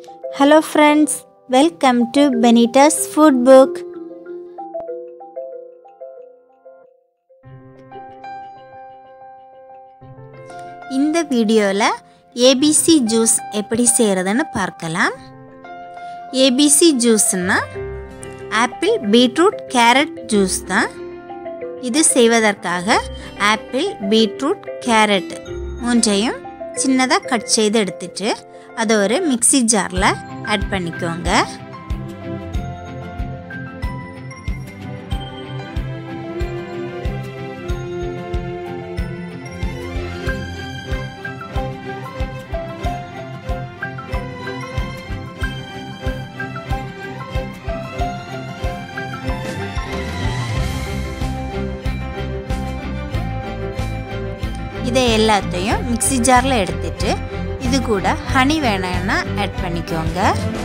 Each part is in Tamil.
Hello friends, welcome to Benita's Food Book. இந்த வீடியோவில் ஏபிசி ஜூஸ் எப்படி செய்கிறதுன்னு பார்க்கலாம் ஏபிசி ஜூஸ்னால் ஆப்பிள் பீட்ரூட் கேரட் ஜூஸ் தான் இது செய்வதற்காக ஆப்பிள் பீட்ரூட் கேரட் மூன்றையும் சின்னதாக கட் செய்து எடுத்துட்டு அதை ஒரு மிக்ஸி ஜாரில் ஆட் பண்ணிக்கோங்க இதை எல்லாத்தையும் மிக்ஸி ஜாரில் எடுத்துட்டு இது கூட ஹனி வேணும்னா ஆட் பண்ணிக்கோங்க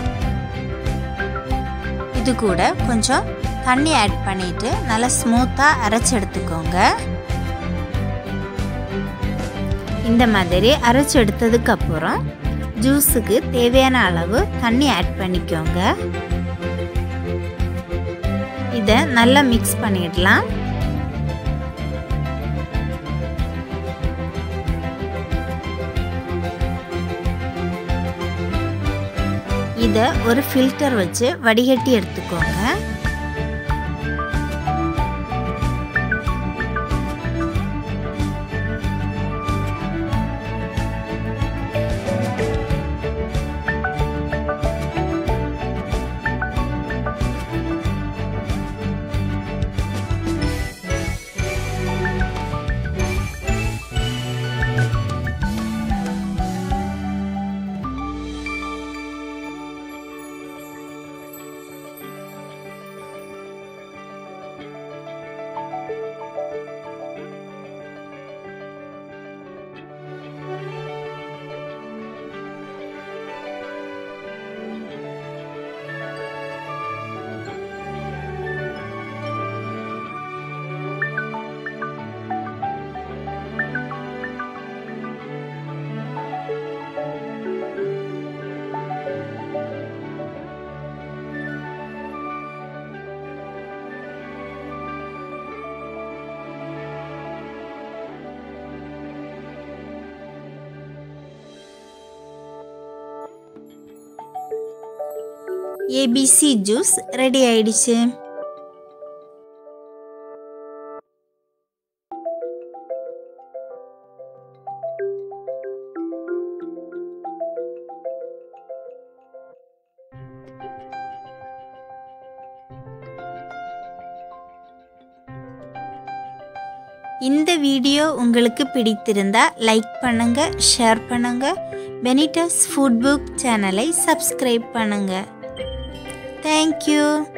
இது கூட கொஞ்சம் தண்ணி ஆட் பண்ணிட்டு நல்லா ஸ்மூத்தாக அரைச்சி எடுத்துக்கோங்க இந்த மாதிரி அரைச்சி எடுத்ததுக்கு அப்புறம் ஜூஸுக்கு தேவையான அளவு தண்ணி ஆட் பண்ணிக்கோங்க இதை நல்லா மிக்ஸ் பண்ணிடலாம் இதை ஒரு ஃபில்டர் வச்சு வடிகட்டி எடுத்துக்கோங்க ஏபிசி ஜூஸ் ரெடி ஆயிடுச்சு இந்த வீடியோ உங்களுக்கு பிடித்திருந்தா லைக் பண்ணுங்க ஷேர் பண்ணுங்க பெனிட்டஸ் ஃபுட் புக் சேனலை சப்ஸ்கிரைப் பண்ணுங்க தேங்க்யூ